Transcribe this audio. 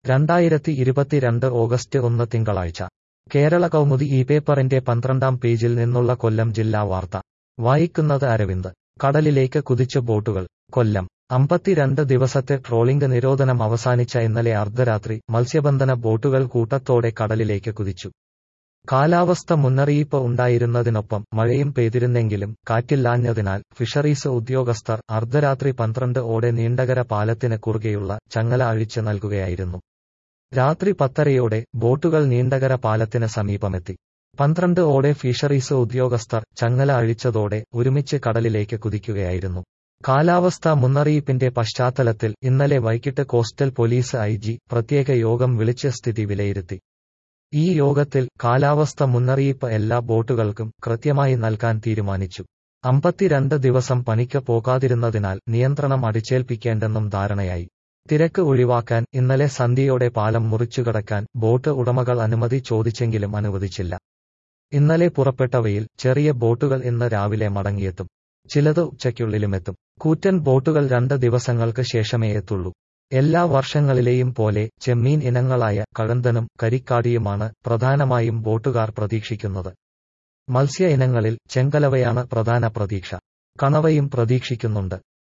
രണ്ടായിരത്തി ഇരുപത്തിരണ്ട് ഓഗസ്റ്റ് ഒന്ന് തിങ്കളാഴ്ച കേരള കൗമുദി ഈ പേപ്പറിന്റെ പന്ത്രണ്ടാം പേജിൽ നിന്നുള്ള കൊല്ലം ജില്ലാ വാർത്ത വായിക്കുന്നത് അരവിന്ദ് കടലിലേക്ക് കുതിച്ച് ബോട്ടുകൾ കൊല്ലം അമ്പത്തിരണ്ട് ദിവസത്തെ ട്രോളിംഗ് നിരോധനം അവസാനിച്ച ഇന്നലെ അർദ്ധരാത്രി മത്സ്യബന്ധന ബോട്ടുകൾ കൂട്ടത്തോടെ കടലിലേക്ക് കുതിച്ചു കാലാവസ്ഥ മുന്നറിയിപ്പ് ഉണ്ടായിരുന്നതിനൊപ്പം മഴയും പെയ്തിരുന്നെങ്കിലും കാറ്റില്ലാഞ്ഞതിനാൽ ഫിഷറീസ് ഉദ്യോഗസ്ഥർ അർദ്ധരാത്രി പന്ത്രണ്ട് ഓടെ നീണ്ടകര പാലത്തിന് കുറുകെയുള്ള ചങ്ങല അഴിച്ച് നൽകുകയായിരുന്നു രാത്രി പത്തരയോടെ ബോട്ടുകൾ നീണ്ടകര പാലത്തിന് സമീപമെത്തി പന്ത്രണ്ട് ഓടെ ഫിഷറീസ് ഉദ്യോഗസ്ഥർ ചങ്ങല അഴിച്ചതോടെ ഒരുമിച്ച് കടലിലേക്ക് കുതിക്കുകയായിരുന്നു കാലാവസ്ഥാ മുന്നറിയിപ്പിന്റെ പശ്ചാത്തലത്തിൽ ഇന്നലെ വൈകിട്ട് കോസ്റ്റൽ പോലീസ് ഐ ജി പ്രത്യേക യോഗം വിളിച്ച് സ്ഥിതി വിലയിരുത്തി ഈ യോഗത്തിൽ കാലാവസ്ഥ മുന്നറിയിപ്പ് എല്ലാ ബോട്ടുകൾക്കും കൃത്യമായി നൽകാൻ തീരുമാനിച്ചു അമ്പത്തിരണ്ട് ദിവസം പണിക്ക് പോകാതിരുന്നതിനാൽ നിയന്ത്രണം അടിച്ചേൽപ്പിക്കേണ്ടെന്നും ധാരണയായി തിരക്ക് ഒഴിവാക്കാൻ ഇന്നലെ സന്ധ്യയോടെ പാലം മുറിച്ചുകടക്കാൻ ബോട്ട് ഉടമകൾ അനുമതി ചോദിച്ചെങ്കിലും അനുവദിച്ചില്ല ഇന്നലെ പുറപ്പെട്ടവയിൽ ചെറിയ ബോട്ടുകൾ ഇന്ന് രാവിലെ മടങ്ങിയെത്തും ചിലത് ഉച്ചയ്ക്കുള്ളിലുമെത്തും കൂറ്റൻ ബോട്ടുകൾ രണ്ട് ദിവസങ്ങൾക്ക് ശേഷമേ എത്തുള്ളൂ എല്ലാ വർഷങ്ങളിലെയും പോലെ ചെമ്മീൻ ഇനങ്ങളായ കഴന്തനും കരിക്കാടിയുമാണ് പ്രധാനമായും ബോട്ടുകാർ പ്രതീക്ഷിക്കുന്നത് മത്സ്യ ഇനങ്ങളിൽ ചെങ്കലവയാണ് പ്രധാന പ്രതീക്ഷ കണവയും പ്രതീക്ഷിക്കുന്നുണ്ട്